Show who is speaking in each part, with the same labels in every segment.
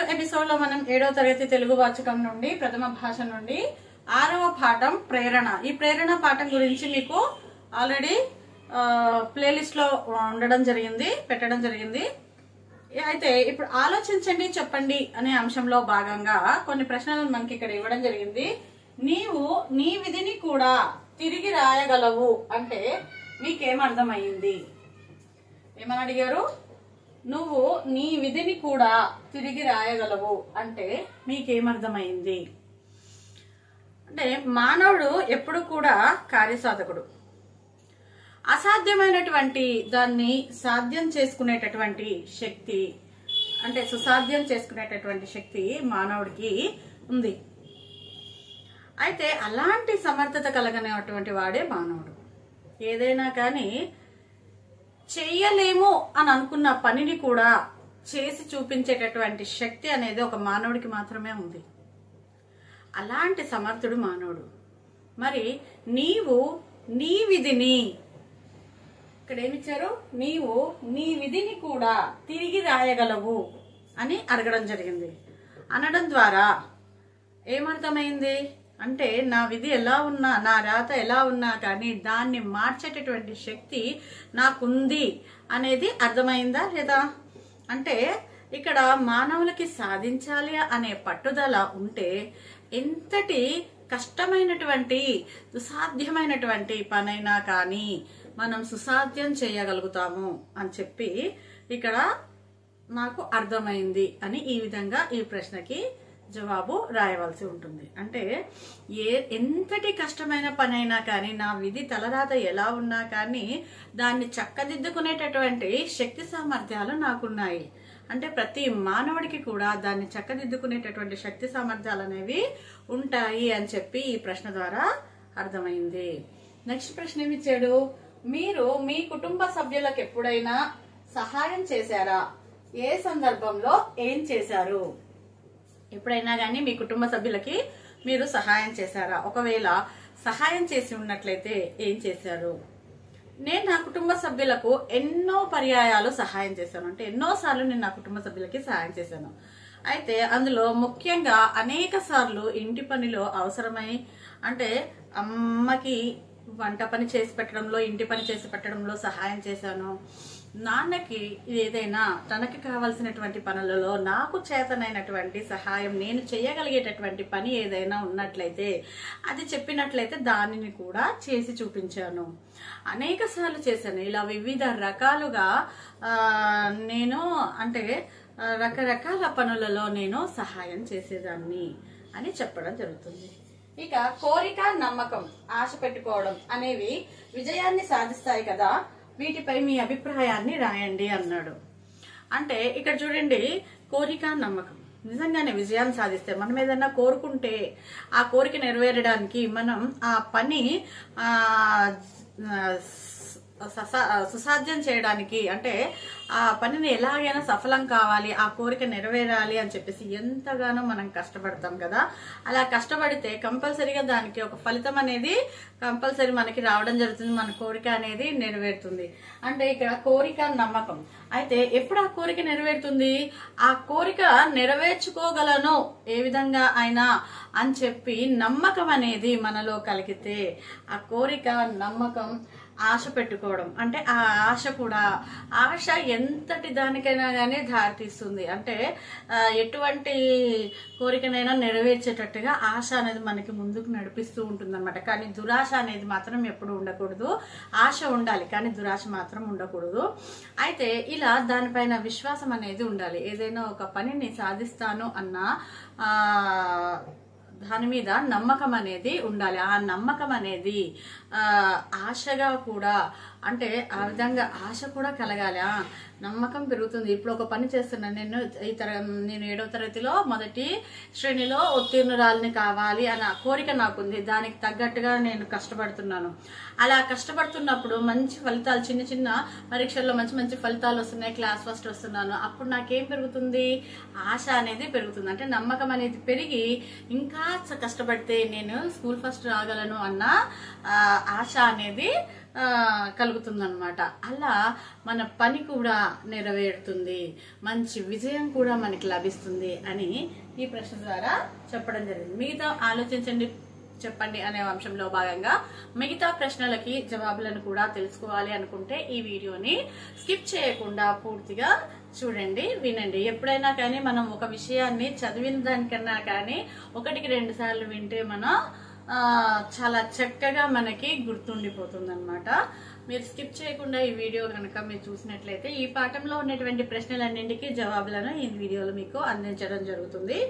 Speaker 1: episode లో మనం ఏడవ తరగతి తెలుగు వాచకం నుండి ప్రథమ భాష నుండి ఆరవ పాఠం ప్రేరణ ఈ ప్రేరణ పాఠం గురించి మీకు ఆల్రెడీ ప్లేలిస్ట్ లో ఉండడం జరిగింది పెట్టడం జరిగింది అయితే ఇప్పుడు ఆలోచించండి చెప్పండి అనే అంశంలో భాగంగా కొన్ని ప్రశ్నలు మనకి ఇక్కడ ఇవ్వడం జరిగింది నీవు నీ విధిని కూడా తిరిగి రాయగలవు అంటే మీకేం అర్థమైంది ఏమని అడిగారు నువ్వు నీ విధిని కూడా తిరిగి రాయగలవు అంటే మీకేమర్థమైంది అంటే మానవుడు ఎప్పుడు కూడా కార్యసాధకుడు అసాధ్యమైనటువంటి దాన్ని సాధ్యం చేసుకునేటటువంటి శక్తి అంటే సుసాధ్యం చేసుకునేటటువంటి శక్తి మానవుడికి ఉంది అయితే అలాంటి సమర్థత కలగనటువంటి వాడే మానవుడు ఏదైనా కానీ చెయ్యలేము అని అనుకున్న పనిని కూడా చేసి చూపించేటటువంటి శక్తి అనేది ఒక మానవుడికి మాత్రమే ఉంది అలాంటి సమర్థుడు మానవుడు మరి నీవు నీ విధిని ఇక్కడ ఏమిచ్చారు నీవు నీ విధిని కూడా తిరిగి రాయగలవు అని అడగడం జరిగింది అనడం ద్వారా ఏమర్థమైంది అంటే నా విధి ఎలా ఉన్నా నా రాత ఎలా ఉన్నా కానీ దాన్ని మార్చేటటువంటి శక్తి నాకుంది అనేది అర్థమైందా లేదా అంటే ఇక్కడ మానవులకి సాధించాలి అనే పట్టుదల ఉంటే ఎంతటి కష్టమైనటువంటి దుసాధ్యమైనటువంటి పనైనా కానీ మనం సుసాధ్యం చేయగలుగుతాము అని చెప్పి ఇక్కడ నాకు అర్థమైంది అని ఈ విధంగా ఈ ప్రశ్నకి జవాబు రాయవలసి ఉంటుంది అంటే ఏ ఎంతటి కష్టమైన పనైనా కానీ నా విధి తలరాత ఎలా ఉన్నా కానీ దాన్ని చక్కదిద్దుకునేటటువంటి శక్తి సామర్థ్యాలు నాకున్నాయి అంటే ప్రతి మానవుడికి కూడా దాన్ని చక్కదిద్దుకునేటటువంటి శక్తి సామర్థ్యాలు అనేవి ఉంటాయి అని చెప్పి ఈ ప్రశ్న ద్వారా అర్థమైంది నెక్స్ట్ ప్రశ్న ఏమి ఇచ్చాడు మీరు మీ కుటుంబ సభ్యులకు ఎప్పుడైనా సహాయం చేశారా ఏ సందర్భంలో ఏం చేశారు ఎప్పుడైనా కానీ మీ కుటుంబ సభ్యులకి మీరు సహాయం చేశారా ఒకవేళ సహాయం చేసి ఉన్నట్లయితే ఏం చేశారు నేను నా కుటుంబ సభ్యులకు ఎన్నో పర్యాయాలు సహాయం చేశాను అంటే ఎన్నో సార్లు నేను నా కుటుంబ సభ్యులకి సహాయం చేశాను అయితే అందులో ముఖ్యంగా అనేక సార్లు ఇంటి పనిలో అవసరమై అంటే అమ్మకి వంట పని చేసి పెట్టడంలో ఇంటి పని చేసి పెట్టడంలో సహాయం చేశాను నాన్నకి ఏదైనా తనకి కావాల్సినటువంటి పనులలో నాకు చేతనైనటువంటి సహాయం నేను చేయగలిగేటటువంటి పని ఏదైనా ఉన్నట్లయితే అది చెప్పినట్లయితే దానిని కూడా చేసి చూపించాను అనేక సార్లు చేశాను ఇలా వివిధ రకాలుగా ఆ, నేను అంటే ఆ, రకరకాల పనులలో నేను సహాయం చేసేదాన్ని అని చెప్పడం జరుగుతుంది ఇక కోరిక నమ్మకం ఆశ పెట్టుకోవడం అనేవి విజయాన్ని సాధిస్తాయి కదా వీటిపై మీ అభిప్రాయాన్ని రాయండి అన్నాడు అంటే ఇక్కడ చూడండి కోరిక నమ్మకం నిజంగానే విజయాన్ని సాధిస్తే మనం ఏదైనా కోరుకుంటే ఆ కోరిక నెరవేరడానికి మనం ఆ పని ఆ సస- సుసాధ్యం చేయడానికి అంటే ఆ పనిని ఎలాగైనా సఫలం కావాలి ఆ కోరిక నెరవేరాలి అని చెప్పేసి ఎంతగానో మనం కష్టపడతాం కదా అలా కష్టపడితే కంపల్సరీగా దానికి ఒక ఫలితం అనేది కంపల్సరీ మనకి రావడం జరుగుతుంది మన కోరిక అనేది నెరవేరుతుంది అంటే ఇక్కడ కోరిక నమ్మకం అయితే ఎప్పుడు ఆ కోరిక నెరవేరుతుంది ఆ కోరిక నెరవేర్చుకోగలను ఏ విధంగా అయినా అని చెప్పి నమ్మకం అనేది మనలో కలిగితే ఆ కోరిక నమ్మకం ఆశ పెట్టుకోవడం అంటే ఆ ఆశ కూడా ఆశ ఎంతటి దానికైనా కానీ దారితీస్తుంది అంటే ఆ, ఎటువంటి కోరికనైనా నెరవేర్చేటట్టుగా ఆశ అనేది మనకి ముందుకు నడిపిస్తూ ఉంటుంది కానీ దురాశ అనేది మాత్రం ఎప్పుడు ఉండకూడదు ఆశ ఉండాలి కానీ దురాశ మాత్రం ఉండకూడదు అయితే ఇలా దానిపైన విశ్వాసం అనేది ఉండాలి ఏదైనా ఒక పనిని సాధిస్తాను అన్న ఆ దాని మీద నమ్మకం అనేది ఉండాలి ఆ నమ్మకం అనేది ఆ, ఆశగా కూడా అంటే ఆ విధంగా ఆశ కూడా కలగాలి ఆ, నమ్మకం పెరుగుతుంది ఇప్పుడు ఒక పని చేస్తున్నాను నేను ఈ తర నేను ఏడవ తరగతిలో మొదటి శ్రేణిలో ఉత్తీర్ణురాలని కావాలి అన్న కోరిక నాకుంది దానికి తగ్గట్టుగా నేను కష్టపడుతున్నాను అలా కష్టపడుతున్నప్పుడు మంచి ఫలితాలు చిన్న చిన్న పరీక్షల్లో మంచి మంచి ఫలితాలు వస్తున్నాయి క్లాస్ ఫస్ట్ వస్తున్నాను అప్పుడు నాకేం పెరుగుతుంది ఆశ అనేది పెరుగుతుంది అంటే నమ్మకం అనేది పెరిగి ఇంకా చ- కష్టపడితే నేను స్కూల్ ఫస్ట్ రాగలను అన్న ఆ, ఆశ అనేది కలుగుతుందన్నమాట అలా మన పని కూడా నెరవేరుతుంది మంచి విజయం కూడా మనకి లభిస్తుంది అని ఈ ప్రశ్న ద్వారా చెప్పడం జరిగింది మిగతా ఆలోచించండి చెప్పండి అనే అంశంలో భాగంగా మిగతా ప్రశ్నలకి జవాబులను కూడా తెలుసుకోవాలి అనుకుంటే ఈ వీడియోని స్కిప్ చేయకుండా పూర్తిగా చూడండి వినండి ఎప్పుడైనా కానీ మనం ఒక విషయాన్ని చదివిన దానికన్నా కానీ ఒకటికి రెండు సార్లు వింటే మనం ఆ, చాలా చక్కగా మనకి గుర్తుండిపోతుంది అనమాట మీరు స్కిప్ చేయకుండా ఈ వీడియో కనుక మీరు చూసినట్లయితే ఈ పాఠంలో ఉన్నటువంటి ప్రశ్నలన్నింటికి జవాబులను ఈ వీడియోలో మీకు అందించడం జరుగుతుంది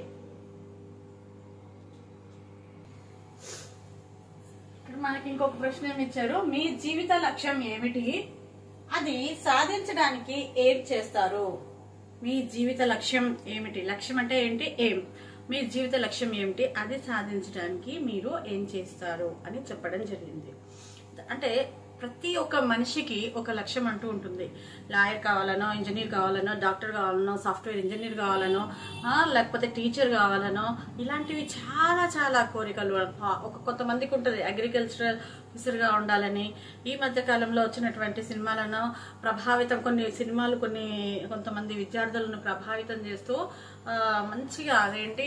Speaker 1: ఇక్కడ మనకి ఇంకొక ప్రశ్న ఏమి ఇచ్చారు మీ జీవిత లక్ష్యం ఏమిటి అది సాధించడానికి ఏం చేస్తారు మీ జీవిత లక్ష్యం ఏమిటి లక్ష్యం అంటే ఏంటి ఏం మీ జీవిత లక్ష్యం ఏమిటి అది సాధించడానికి మీరు ఏం చేస్తారు అని చెప్పడం జరిగింది అంటే ప్రతి ఒక్క మనిషికి ఒక లక్ష్యం అంటూ ఉంటుంది లాయర్ కావాలనో ఇంజనీర్ కావాలనో డాక్టర్ కావాలనో సాఫ్ట్వేర్ ఇంజనీర్ కావాలనో ఆ, లేకపోతే టీచర్ కావాలనో ఇలాంటివి చాలా చాలా కోరికలు ఆ, ఒక కొంతమందికి ఉంటుంది అగ్రికల్చరల్ ఆఫీసర్గా ఉండాలని ఈ మధ్య కాలంలో వచ్చినటువంటి సినిమాలను ప్రభావితం కొన్ని సినిమాలు కొన్ని కొంతమంది విద్యార్థులను ప్రభావితం చేస్తూ ఆ, మంచిగా అదేంటి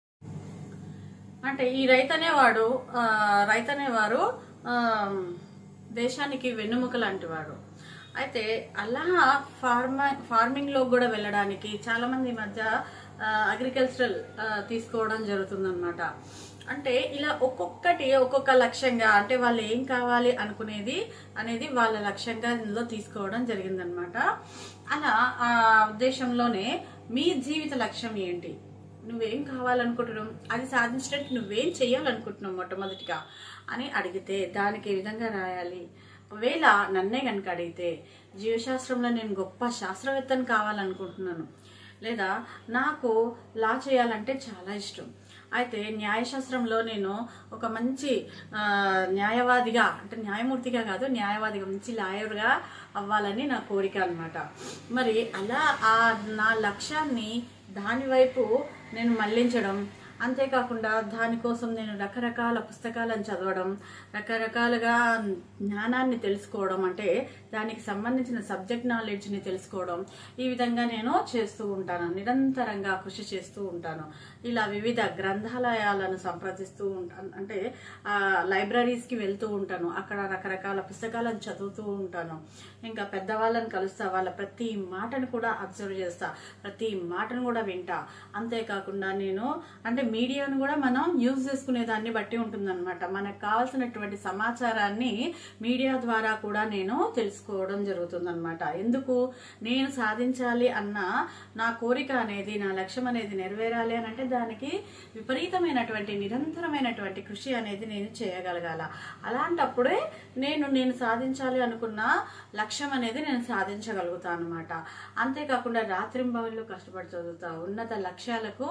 Speaker 1: అంటే ఈ రైతు అనేవాడు ఆ, రైతు అనేవారు ఆ, దేశానికి వెన్నుముక లాంటి వాడు అయితే అలా ఫార్మ ఫార్మింగ్ లో కూడా వెళ్ళడానికి చాలా మంది ఈ మధ్య అగ్రికల్చరల్ తీసుకోవడం జరుగుతుందన్నమాట అంటే ఇలా ఒక్కొక్కటి ఒక్కొక్క లక్ష్యంగా అంటే వాళ్ళు ఏం కావాలి అనుకునేది అనేది వాళ్ళ లక్ష్యంగా ఇందులో తీసుకోవడం జరిగిందనమాట అలా ఆ ఉద్దేశంలోనే మీ జీవిత లక్ష్యం ఏంటి నువ్వేం కావాలనుకుంటున్నావు అది సాధించడానికి నువ్వేం చేయాలనుకుంటున్నావు మొట్టమొదటిగా అని అడిగితే దానికి ఏ విధంగా రాయాలి ఒకవేళ నన్నే కనుక అడిగితే జీవశాస్త్రంలో నేను గొప్ప శాస్త్రవేత్తని కావాలనుకుంటున్నాను లేదా నాకు లా చేయాలంటే చాలా ఇష్టం అయితే న్యాయశాస్త్రంలో నేను ఒక మంచి ఆ, న్యాయవాదిగా అంటే న్యాయమూర్తిగా కాదు న్యాయవాదిగా మంచి లాయర్గా అవ్వాలని నా కోరిక అన్నమాట మరి అలా ఆ నా లక్ష్యాన్ని దాని వైపు నేను మళ్లించడం అంతేకాకుండా దానికోసం నేను రకరకాల పుస్తకాలను చదవడం రకరకాలుగా జ్ఞానాన్ని తెలుసుకోవడం అంటే దానికి సంబంధించిన సబ్జెక్ట్ నాలెడ్జ్ని తెలుసుకోవడం ఈ విధంగా నేను చేస్తూ ఉంటాను నిరంతరంగా కృషి చేస్తూ ఉంటాను ఇలా వివిధ గ్రంథాలయాలను సంప్రదిస్తూ ఉంటాను అంటే ఆ లైబ్రరీస్కి వెళ్తూ ఉంటాను అక్కడ రకరకాల పుస్తకాలను చదువుతూ ఉంటాను ఇంకా పెద్దవాళ్ళని కలుస్తా వాళ్ళ ప్రతి మాటను కూడా అబ్జర్వ్ చేస్తా ప్రతి మాటను కూడా వింటా అంతేకాకుండా నేను అంటే మీడియాను కూడా మనం యూజ్ చేసుకునే దాన్ని బట్టి ఉంటుందన్నమాట మనకు కావాల్సినటువంటి సమాచారాన్ని మీడియా ద్వారా కూడా నేను తెలుసుకోవడం జరుగుతుందన్నమాట ఎందుకు నేను సాధించాలి అన్న నా కోరిక అనేది నా లక్ష్యం అనేది నెరవేరాలి అని అంటే దానికి విపరీతమైనటువంటి నిరంతరమైనటువంటి కృషి అనేది నేను చేయగలగాల అలాంటప్పుడే నేను నేను సాధించాలి అనుకున్న లక్ష్యం అనేది నేను సాధించగలుగుతాను అనమాట అంతేకాకుండా రాత్రింబవళ్ళు కష్టపడి చదువుతా ఉన్నత లక్ష్యాలకు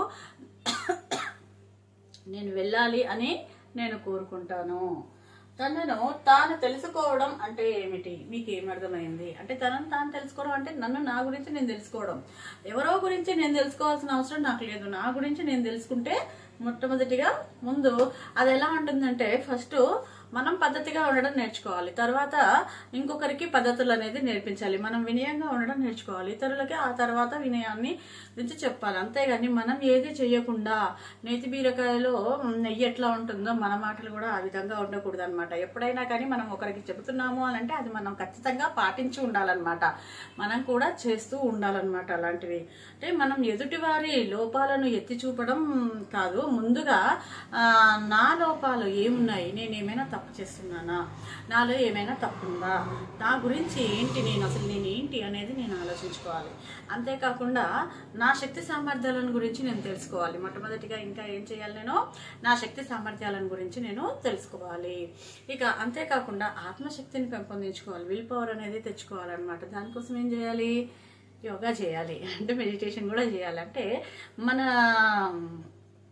Speaker 1: నేను వెళ్ళాలి అని నేను కోరుకుంటాను తనను తాను తెలుసుకోవడం అంటే ఏమిటి మీకు ఏం అర్థమైంది అంటే తనను తాను తెలుసుకోవడం అంటే నన్ను నా గురించి నేను తెలుసుకోవడం ఎవరో గురించి నేను తెలుసుకోవాల్సిన అవసరం నాకు లేదు నా గురించి నేను తెలుసుకుంటే మొట్టమొదటిగా ముందు అది ఎలా ఉంటుందంటే ఫస్ట్ మనం పద్ధతిగా ఉండడం నేర్చుకోవాలి తర్వాత ఇంకొకరికి పద్ధతులు అనేది నేర్పించాలి మనం వినయంగా ఉండడం నేర్చుకోవాలి ఇతరులకి ఆ తర్వాత వినయాన్ని గురించి చెప్పాలి అంతేగాని మనం ఏది చేయకుండా నేతి బీరకాయలో నెయ్యి ఎట్లా ఉంటుందో మన మాటలు కూడా ఆ విధంగా ఉండకూడదు అనమాట ఎప్పుడైనా కానీ మనం ఒకరికి చెబుతున్నాము అని అంటే అది మనం ఖచ్చితంగా పాటించి ఉండాలన్నమాట మనం కూడా చేస్తూ ఉండాలన్నమాట అలాంటివి అంటే మనం ఎదుటి వారి లోపాలను ఎత్తి చూపడం కాదు ముందుగా ఆ, నా లోపాలు ఏమున్నాయి నేను ఏమైనా తప్పు చేస్తున్నానా నాలో ఏమైనా తప్పు ఉందా నా గురించి ఏంటి నేను అసలు నేను ఏంటి అనేది నేను ఆలోచించుకోవాలి అంతేకాకుండా నా శక్తి సామర్థ్యాలను గురించి నేను తెలుసుకోవాలి మొట్టమొదటిగా ఇంకా ఏం చేయాలి నేను నా శక్తి సామర్థ్యాలను గురించి నేను తెలుసుకోవాలి ఇక అంతేకాకుండా ఆత్మశక్తిని పెంపొందించుకోవాలి విల్ పవర్ అనేది తెచ్చుకోవాలన్నమాట దానికోసం ఏం చేయాలి యోగా చేయాలి అంటే మెడిటేషన్ కూడా చేయాలి అంటే మన ఆ,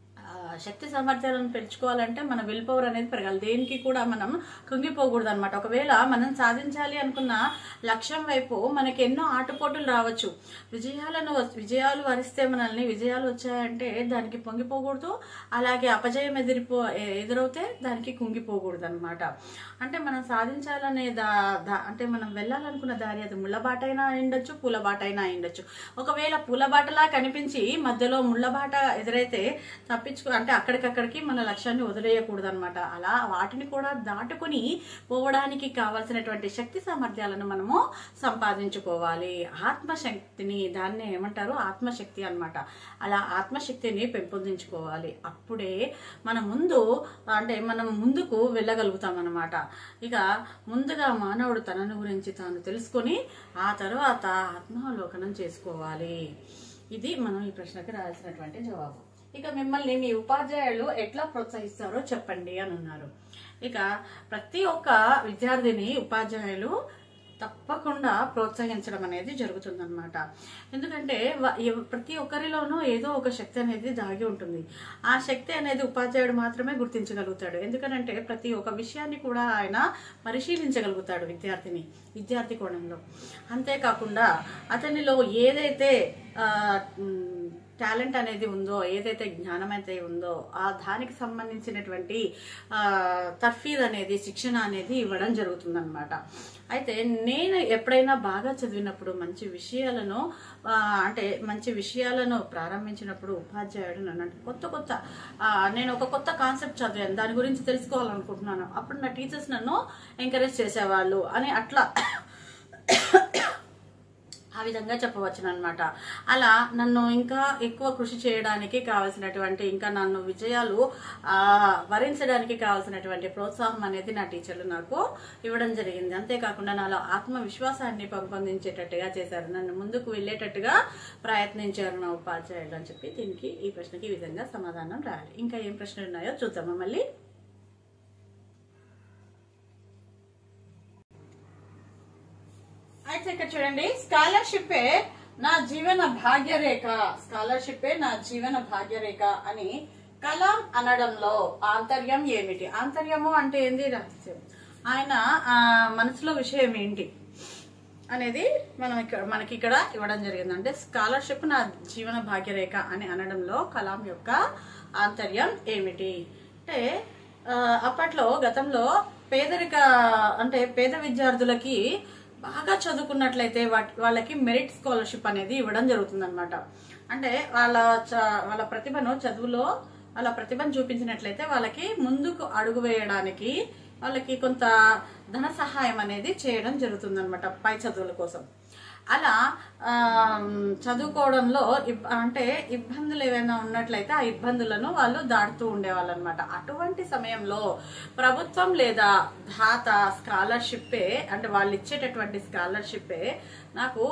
Speaker 1: శక్తి సామర్థ్యాలను పెంచుకోవాలంటే మన విల్ పవర్ అనేది పెరగాలి దేనికి కూడా మనం కుంగిపోకూడదు అనమాట ఒకవేళ మనం సాధించాలి అనుకున్న లక్ష్యం వైపు మనకి ఎన్నో ఆటపోటులు రావచ్చు విజయాలను వస్- విజయాలు వరిస్తే మనల్ని విజయాలు వచ్చాయంటే దానికి పొంగిపోకూడదు అలాగే అపజయం ఎదిరిపో ఎ- ఎదురవుతే దానికి కుంగిపోకూడదు అనమాట అంటే మనం సాధించాలనే దా దా- అంటే మనం వెళ్ళాలనుకున్న దారి అది ముళ్ళబాటైనా అయిండొచ్చు పూలబాటైనా అయిండొచ్చు ఒకవేళ పూలబాటలా కనిపించి మధ్యలో ముళ్ళబాట ఎదురైతే తప్పించుకో అంటే అక్కడికక్కడికి మన లక్ష్యాన్ని వదిలేయకూడదు అనమాట అలా వాటిని కూడా దాటుకుని పోవడానికి కావాల్సినటువంటి శక్తి సామర్థ్యాలను మనము సంపాదించుకోవాలి ఆత్మశక్తిని దాన్ని ఏమంటారు ఆత్మశక్తి అన్నమాట అలా ఆత్మశక్తిని పెంపొందించుకోవాలి అప్పుడే మన ముందు అంటే మనం ముందుకు వెళ్ళగలుగుతాం అన్నమాట ఇక ముందుగా మానవుడు తనను గురించి తాను తెలుసుకొని ఆ తర్వాత ఆత్మావలోకనం చేసుకోవాలి ఇది మనం ఈ ప్రశ్నకి రాయాల్సినటువంటి జవాబు ఇక మిమ్మల్ని మీ ఉపాధ్యాయులు ఎట్లా ప్రోత్సహిస్తారో చెప్పండి అని అన్నారు ఇక ప్రతి ఒక్క విద్యార్థిని ఉపాధ్యాయులు తప్పకుండా ప్రోత్సహించడం అనేది జరుగుతుందన్నమాట ఎందుకంటే వ- ఎవ- ప్రతి ఒక్కరిలోనూ ఏదో ఒక శక్తి అనేది దాగి ఉంటుంది ఆ శక్తి అనేది ఉపాధ్యాయుడు మాత్రమే గుర్తించగలుగుతాడు ఎందుకనంటే ప్రతి ఒక్క విషయాన్ని కూడా ఆయన పరిశీలించగలుగుతాడు విద్యార్థిని విద్యార్థి కోణంలో అంతేకాకుండా అతనిలో ఏదైతే ఆ, మ్, టాలెంట్ అనేది ఉందో ఏదైతే జ్ఞానం అయితే ఉందో ఆ దానికి సంబంధించినటువంటి ఆ, తర్ఫీద్ అనేది శిక్షణ అనేది ఇవ్వడం జరుగుతుందన్నమాట అయితే నేను ఎప్పుడైనా బాగా చదివినప్పుడు మంచి విషయాలను ఆ, అంటే మంచి విషయాలను ప్రారంభించినప్పుడు ఉపాధ్యాయుడు నన్ను అంటే కొత్త కొత్త ఆ, నేను ఒక కొత్త కాన్సెప్ట్ చదివాను దాని గురించి తెలుసుకోవాలనుకుంటున్నాను అప్పుడు నా టీచర్స్ నన్ను ఎంకరేజ్ చేసేవాళ్ళు అని అట్లా ఆ విధంగా చెప్పవచ్చు అనమాట అలా నన్ను ఇంకా ఎక్కువ కృషి చేయడానికి కావాల్సినటువంటి ఇంకా నన్ను విజయాలు ఆ, వరించడానికి కావాల్సినటువంటి ప్రోత్సాహం అనేది నా టీచర్లు నాకు ఇవ్వడం జరిగింది అంతేకాకుండా నాలో ఆత్మవిశ్వాసాన్ని పెంపొందించేటట్టుగా చేశారు నన్ను ముందుకు వెళ్ళేటట్టుగా ప్రయత్నించారు నా ఉపాధ్యాయులు అని చెప్పి దీనికి ఈ ప్రశ్నకి ఈ విధంగా సమాధానం రాయాలి ఇంకా ఏం ప్రశ్నలు ఉన్నాయో చూద్దామా మళ్ళీ అయితే ఇక్కడ చూడండి స్కాలర్షిప్ నా జీవన భాగ్యరేఖ స్కాలర్షిప్ నా జీవన భాగ్యరేఖ అని కలాం అనడంలో ఆంతర్యం ఏమిటి ఆంతర్యము అంటే ఏంది రహస్యం ఆయన ఆ, మనసులో విషయం ఏంటి అనేది మనం ఇక్కడ మనకి ఇక్కడ ఇవ్వడం జరిగింది అంటే స్కాలర్షిప్ నా జీవన భాగ్యరేఖ అని అనడంలో కలాం యొక్క ఆంతర్యం ఏమిటి అంటే ఆ, అప్పట్లో గతంలో పేదరిక అంటే పేద విద్యార్థులకి బాగా చదువుకున్నట్లయితే వాటి వాళ్ళకి మెరిట్ స్కాలర్షిప్ అనేది ఇవ్వడం జరుగుతుంది అంటే వాళ్ళ చ- వాళ్ళ ప్రతిభను చదువులో వాళ్ళ ప్రతిభను చూపించినట్లయితే వాళ్ళకి ముందుకు అడుగు వేయడానికి వాళ్ళకి కొంత ధన సహాయం అనేది చేయడం జరుగుతుందన్నమాట పై చదువుల కోసం అలా ఆ, చదువుకోవడంలో ఇబ్- అంటే ఇబ్బందులు ఏవైనా ఉన్నట్లయితే ఆ ఇబ్బందులను వాళ్ళు దాటుతూ ఉండేవాళ్ళు అనమాట అటువంటి సమయంలో ప్రభుత్వం లేదా దాత స్కాలర్షిప్పే అంటే వాళ్ళు ఇచ్చేటటువంటి స్కాలర్షిప్పే నాకు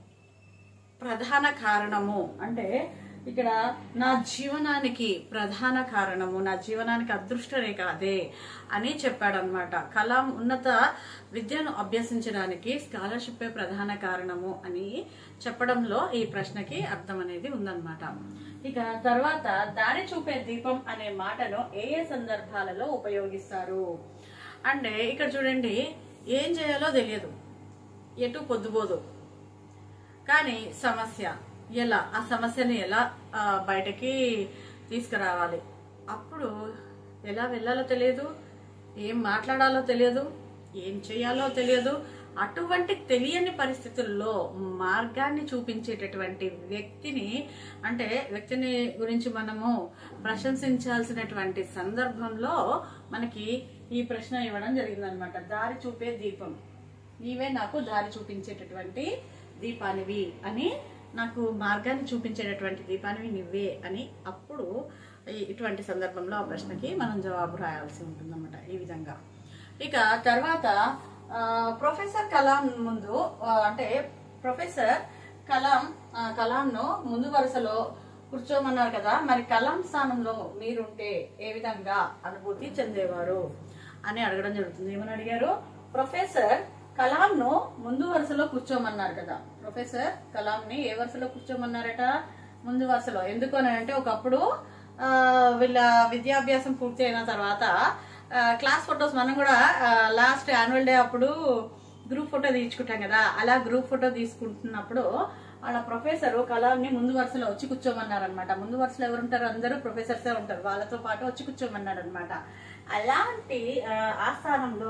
Speaker 1: ప్రధాన కారణము అంటే ఇక్కడ నా జీవనానికి ప్రధాన కారణము నా జీవనానికి అదృష్ట రేఖ అదే అని చెప్పాడనమాట కలాం ఉన్నత విద్యను అభ్యసించడానికి స్కాలర్షిప్పే ప్రధాన కారణము అని చెప్పడంలో ఈ ప్రశ్నకి అర్థం అనేది ఉందన్నమాట ఇక తర్వాత దారి చూపే దీపం అనే మాటను ఏ ఏ సందర్భాలలో ఉపయోగిస్తారు అంటే ఇక్కడ చూడండి ఏం చేయాలో తెలియదు ఎటు పొద్దుపోదు కానీ సమస్య ఎలా ఆ సమస్యని ఎలా ఆ, బయటకి తీసుకురావాలి అప్పుడు ఎలా వెళ్ళాలో తెలియదు ఏం మాట్లాడాలో తెలియదు ఏం చేయాలో తెలియదు అటువంటి తెలియని పరిస్థితుల్లో మార్గాన్ని చూపించేటటువంటి వ్యక్తిని అంటే వ్యక్తిని గురించి మనము ప్రశంసించాల్సినటువంటి సందర్భంలో మనకి ఈ ప్రశ్న ఇవ్వడం జరిగిందనమాట దారి చూపే దీపం నీవే నాకు దారి చూపించేటటువంటి దీపానివి అని నాకు మార్గాన్ని చూపించేటటువంటి దీపానివి నువ్వే అని అప్పుడు ఈ- ఇటువంటి సందర్భంలో ఆ ప్రశ్నకి మనం జవాబు రాయాల్సి ఉంటుందన్నమాట ఈ విధంగా ఇక తర్వాత ఆ, ప్రొఫెసర్ కలాం ముందు ఆ, అంటే ప్రొఫెసర్ కలాం ఆ, కలాంను ముందు వరుసలో కూర్చోమన్నారు కదా మరి కలాం స్థానంలో మీరుంటే ఏ విధంగా అనుభూతి చెందేవారు అని అడగడం జరుగుతుంది ఏమని అడిగారు ప్రొఫెసర్ కలాం ను ముందు వరుసలో కూర్చోమన్నారు కదా ప్రొఫెసర్ కలాం ని ఏ వరుసలో కూర్చోమన్నారట ముందు వరుసలో ఎందుకు అని అంటే ఒకప్పుడు ఆ, వీళ్ళ విద్యాభ్యాసం పూర్తి అయిన తర్వాత ఆ, క్లాస్ ఫొటోస్ మనం కూడా ఆ, లాస్ట్ యాన్యువల్ డే అప్పుడు గ్రూప్ ఫోటో తీసుకుంటాం కదా అలా గ్రూప్ ఫోటో తీసుకుంటున్నప్పుడు వాళ్ళ ప్రొఫెసర్ కళాన్ని ముందు వరుసలో వచ్చి కూర్చోమన్నారు అనమాట ముందు వరుసలో ఎవరు ఉంటారు అందరూ ప్రొఫెసర్సే ఉంటారు వాళ్ళతో పాటు వచ్చి కూర్చోమన్నారు అనమాట అలాంటి ఆ, ఆస్థానంలో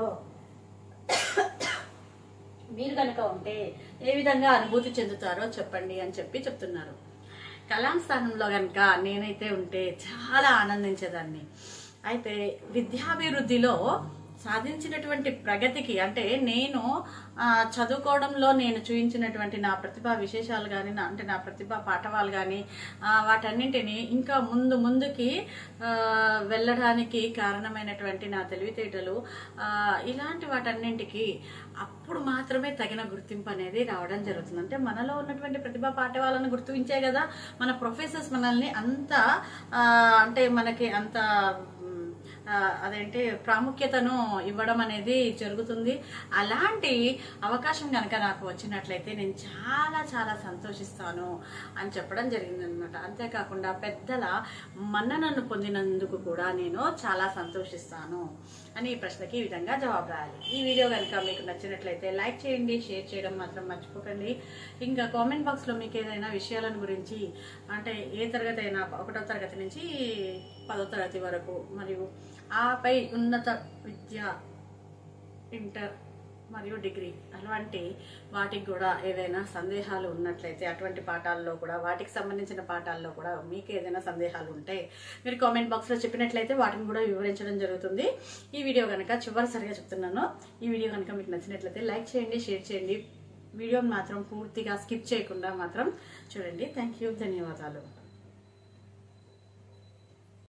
Speaker 1: మీరు కనుక ఉంటే ఏ విధంగా అనుభూతి చెందుతారో చెప్పండి అని చెప్పి చెప్తున్నారు కలాం స్థానంలో కనుక నేనైతే ఉంటే చాలా ఆనందించేదాన్ని అయితే విద్యాభివృద్ధిలో సాధించినటువంటి ప్రగతికి అంటే నేను ఆ, చదువుకోవడంలో నేను చూపించినటువంటి నా ప్రతిభా విశేషాలు కానీ నా అంటే నా ప్రతిభా పాఠవాలు కానీ వాటన్నింటినీ ఇంకా ముందు ముందుకి ఆ, వెళ్ళడానికి కారణమైనటువంటి నా తెలివితేటలు ఆ, ఇలాంటి వాటన్నింటికి అప్పుడు మాత్రమే తగిన గుర్తింపు అనేది రావడం జరుగుతుంది అంటే మనలో ఉన్నటువంటి ప్రతిభా పాఠవాలను గుర్తించే కదా మన ప్రొఫెసర్స్ మనల్ని అంత ఆ, అంటే మనకి అంత మ్, ఆ, అదేంటి ప్రాముఖ్యతను ఇవ్వడం అనేది జరుగుతుంది అలాంటి అవకాశం కనుక నాకు వచ్చినట్లయితే నేను చాలా చాలా సంతోషిస్తాను అని చెప్పడం జరిగిందనమాట అంతేకాకుండా పెద్దల మన్ననను పొందినందుకు కూడా నేను చాలా సంతోషిస్తాను అని ఈ ప్రశ్నకి ఈ విధంగా జవాబు రాయాలి ఈ వీడియో కనుక మీకు నచ్చినట్లయితే లైక్ చేయండి షేర్ చేయడం మాత్రం మర్చిపోకండి ఇంకా కామెంట్ బాక్స్లో మీకు ఏదైనా విషయాలను గురించి అంటే ఏ తరగతి అయినా ఒకటో తరగతి నుంచి పదో తరగతి వరకు మరియు ఆపై ఉన్నత విద్య ఇంటర్ మరియు డిగ్రీ అలాంటి వాటికి కూడా ఏదైనా సందేహాలు ఉన్నట్లయితే అటువంటి పాఠాల్లో కూడా వాటికి సంబంధించిన పాఠాల్లో కూడా మీకు ఏదైనా సందేహాలు ఉంటే మీరు కామెంట్ బాక్స్లో చెప్పినట్లయితే వాటిని కూడా వివరించడం జరుగుతుంది ఈ వీడియో కనుక చివరిసరిగా చెప్తున్నాను ఈ వీడియో కనుక మీకు నచ్చినట్లయితే లైక్ చేయండి షేర్ చేయండి వీడియోని మాత్రం పూర్తిగా స్కిప్ చేయకుండా మాత్రం చూడండి థ్యాంక్ యూ ధన్యవాదాలు